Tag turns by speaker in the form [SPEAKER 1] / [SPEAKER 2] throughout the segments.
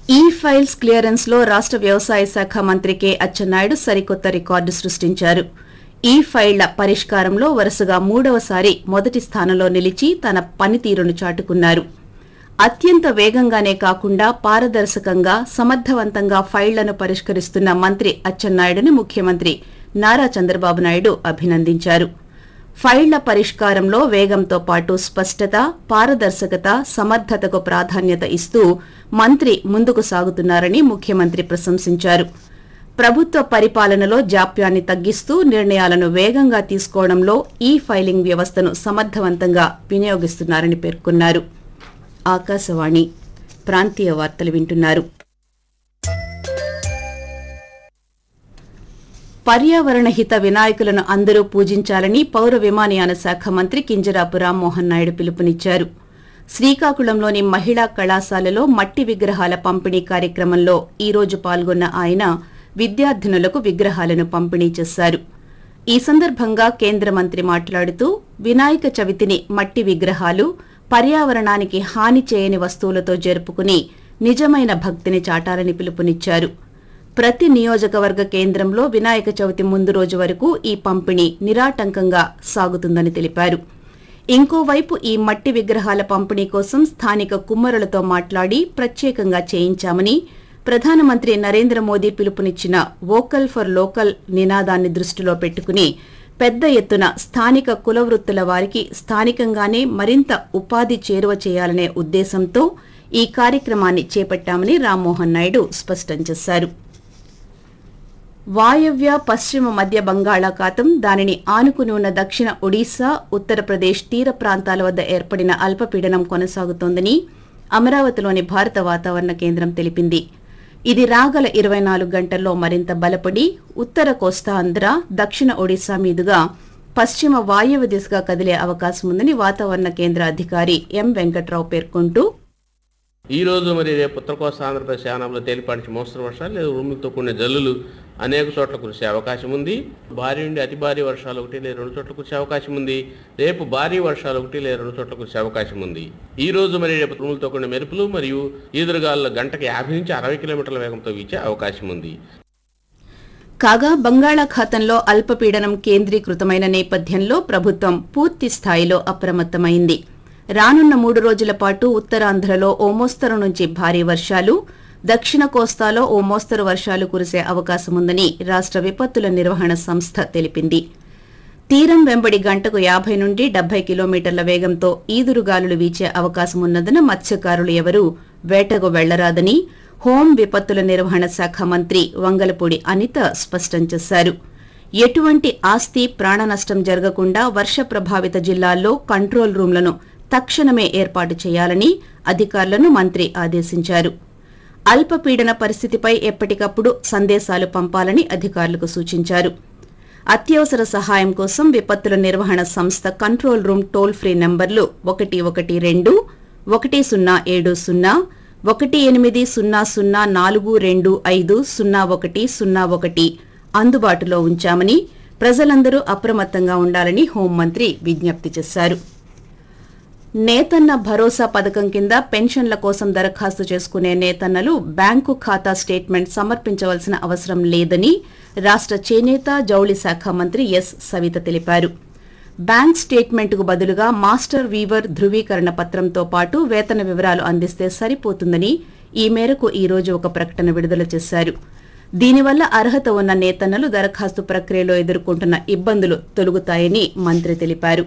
[SPEAKER 1] ఈ files clearance లో రాష్ట వ్యవసాయ శాఖ మంత్రి కె అచ్చెన్నాయుడు సరికొత్త రికార్డు సృష్టించారు ఈ ఫైళ్ల పరిష్కారంలో వరుసగా మూడవసారి మొదటి స్థానంలో నిలిచి తన పనితీరును చాటుకున్నారు అత్యంత వేగంగానే కాకుండా పారదర్శకంగా సమర్థవంతంగా ఫైళ్లను పరిష్కరిస్తున్న మంత్రి అచ్చెన్నాయుడుని ముఖ్యమంత్రి నారా చంద్రబాబు నాయుడు అభినందించారు ఫైళ్ల పరిష్కారంలో వేగంతో పాటు స్పష్టత పారదర్శకత సమర్థతకు ప్రాధాన్యత ఇస్తూ మంత్రి ముందుకు సాగుతున్నారని ముఖ్యమంత్రి ప్రశంసించారు ప్రభుత్వ పరిపాలనలో జాప్యాన్ని తగ్గిస్తూ నిర్ణయాలను వేగంగా తీసుకోవడంలో ఈ ఫైలింగ్ వ్యవస్థను సమర్థవంతంగా వినియోగిస్తున్నారని పేర్కొన్నారు ఆకాశవాణి ప్రాంతీయ వార్తలు వింటున్నారు పర్యావరణ హిత వినాయకులను అందరూ పూజించాలని పౌర విమానయాన శాఖ మంత్రి కింజరాపు రామ్మోహన్ నాయుడు పిలుపునిచ్చారు శ్రీకాకుళంలోని మహిళా కళాశాలలో మట్టి విగ్రహాల పంపిణీ కార్యక్రమంలో ఈ రోజు పాల్గొన్న ఆయన విద్యార్థినులకు విగ్రహాలను పంపిణీ చేశారు ఈ సందర్భంగా కేంద్ర మంత్రి మాట్లాడుతూ వినాయక చవితిని మట్టి విగ్రహాలు పర్యావరణానికి హాని చేయని వస్తువులతో జరుపుకుని నిజమైన భక్తిని చాటాలని పిలుపునిచ్చారు ప్రతి నియోజకవర్గ కేంద్రంలో వినాయక చవితి ముందు రోజు వరకు ఈ పంపిణీ నిరాటంకంగా సాగుతుందని తెలిపారు ఇంకోవైపు ఈ మట్టి విగ్రహాల పంపిణీ కోసం స్థానిక కుమ్మరులతో మాట్లాడి ప్రత్యేకంగా చేయించామని ప్రధానమంత్రి నరేంద్ర మోదీ పిలుపునిచ్చిన వోకల్ ఫర్ లోకల్ నినాదాన్ని దృష్టిలో పెట్టుకుని పెద్ద ఎత్తున స్థానిక కులవృత్తుల వారికి స్థానికంగానే మరింత ఉపాధి చేరువ చేయాలనే ఉద్దేశంతో ఈ కార్యక్రమాన్ని చేపట్టామని రామ్మోహన్ నాయుడు స్పష్టం చేశారు వాయవ్య పశ్చిమ మధ్య బంగాళాఖాతం దానిని ఆనుకుని ఉన్న దక్షిణ ఒడిశా ఉత్తరప్రదేశ్ తీర ప్రాంతాల వద్ద ఏర్పడిన అల్పపీడనం కొనసాగుతోందని అమరావతిలోని భారత వాతావరణ కేంద్రం తెలిపింది ఇది రాగల ఇరవై నాలుగు గంటల్లో మరింత బలపడి ఉత్తర కోస్తాంధ్ర దక్షిణ ఒడిశా మీదుగా పశ్చిమ వాయువ్య దిశగా కదిలే అవకాశం ఉందని వాతావరణ కేంద్ర అధికారి ఎం వెంకట్రావు పేర్కొంటూ
[SPEAKER 2] ఈ రోజు మరి రేపు ఉత్తర కోస్తా ఆంధ్రప్రదేశ్ యానంలో తేలిపాటి మోస్తరు వర్షాలు లేదా ఉరుములతో కూడిన జల్లులు అనేక చోట్ల కురిసే అవకాశం ఉంది భారీ నుండి అతి భారీ వర్షాలు ఒకటి లేదా రెండు చోట్ల కురిసే అవకాశం ఉంది రేపు భారీ వర్షాలు ఒకటి లేదా రెండు చోట్ల కురిసే అవకాశం ఉంది ఈ రోజు మరి రేపు ఉరుములతో కూడిన మెరుపులు మరియు ఈదురుగాలు గంటకి యాభై నుంచి అరవై కిలోమీటర్ల వేగంతో వీచే అవకాశం ఉంది
[SPEAKER 1] కాగా బంగాళాఖాతంలో అల్పపీడనం కేంద్రీకృతమైన నేపథ్యంలో ప్రభుత్వం పూర్తి స్థాయిలో అప్రమత్తమైంది రానున్న మూడు రోజుల పాటు ఉత్తరాంధ్రలో ఓ మోస్తరు నుంచి భారీ వర్షాలు దక్షిణ కోస్తాలో ఓ మోస్తరు వర్షాలు కురిసే అవకాశముందని రాష్ట విపత్తుల నిర్వహణ సంస్థ తెలిపింది తీరం వెంబడి గంటకు యాభై నుండి డెబ్బై కిలోమీటర్ల వేగంతో ఈదురుగాలులు వీచే అవకాశమున్నదని మత్స్యకారులు ఎవరూ వేటకు వెళ్లరాదని హోం విపత్తుల నిర్వహణ శాఖ మంత్రి వంగలపూడి అనిత స్పష్టం చేశారు ఎటువంటి ఆస్తి ప్రాణ నష్టం జరగకుండా వర్ష ప్రభావిత జిల్లాల్లో కంట్రోల్ రూంలను తక్షణమే ఏర్పాటు చేయాలని అధికారులను మంత్రి ఆదేశించారు అల్పపీడన పరిస్థితిపై ఎప్పటికప్పుడు సందేశాలు పంపాలని అధికారులకు సూచించారు అత్యవసర సహాయం కోసం విపత్తుల నిర్వహణ సంస్థ కంట్రోల్ రూమ్ టోల్ ఫ్రీ నంబర్లు ఒకటి ఒకటి రెండు ఒకటి సున్నా ఏడు సున్నా ఒకటి ఎనిమిది సున్నా సున్నా నాలుగు రెండు ఐదు సున్నా ఒకటి సున్నా ఒకటి అందుబాటులో ఉంచామని ప్రజలందరూ అప్రమత్తంగా ఉండాలని హోంమంత్రి విజ్ఞప్తి చేశారు నేతన్న భరోసా పథకం కింద పెన్షన్ల కోసం దరఖాస్తు చేసుకునే నేతన్నలు బ్యాంకు ఖాతా స్టేట్మెంట్ సమర్పించవలసిన అవసరం లేదని రాష్ట చేనేత జౌళి శాఖ మంత్రి ఎస్ సవిత తెలిపారు బ్యాంక్ స్టేట్మెంట్కు బదులుగా మాస్టర్ వీవర్ ధృవీకరణ పత్రంతో పాటు వేతన వివరాలు అందిస్తే సరిపోతుందని ఈ మేరకు ఈ రోజు ఒక ప్రకటన విడుదల చేశారు దీనివల్ల అర్హత ఉన్న నేతన్నలు దరఖాస్తు ప్రక్రియలో ఎదుర్కొంటున్న ఇబ్బందులు తొలగుతాయని మంత్రి తెలిపారు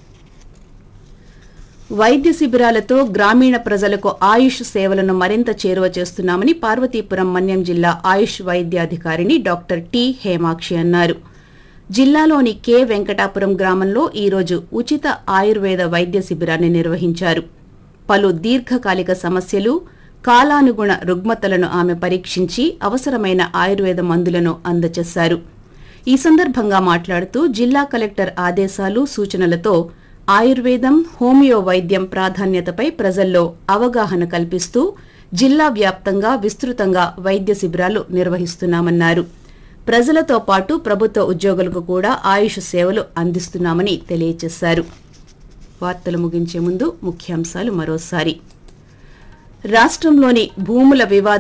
[SPEAKER 1] వైద్య శిబిరాలతో గ్రామీణ ప్రజలకు ఆయుష్ సేవలను మరింత చేరువ చేస్తున్నామని పార్వతీపురం మన్యం జిల్లా ఆయుష్ వైద్యాధికారిని డాక్టర్ టి హేమాక్షి అన్నారు జిల్లాలోని కె వెంకటాపురం గ్రామంలో ఈరోజు ఉచిత ఆయుర్వేద వైద్య శిబిరాన్ని నిర్వహించారు పలు దీర్ఘకాలిక సమస్యలు కాలానుగుణ రుగ్మతలను ఆమె పరీక్షించి అవసరమైన ఆయుర్వేద మందులను అందజేశారు ఈ సందర్భంగా మాట్లాడుతూ జిల్లా కలెక్టర్ ఆదేశాలు సూచనలతో ఆయుర్వేదం హోమియో వైద్యం ప్రాధాన్యతపై ప్రజల్లో అవగాహన కల్పిస్తూ జిల్లా వ్యాప్తంగా విస్తృతంగా వైద్య శిబిరాలు నిర్వహిస్తున్నామన్నారు ప్రజలతో పాటు ప్రభుత్వ ఉద్యోగులకు కూడా ఆయుష్ సేవలు అందిస్తున్నామని తెలియజేశారు వార్తలు ముగించే ముందు ముఖ్యాంశాలు మరోసారి రాష్ట్రంలోని భూముల వివాద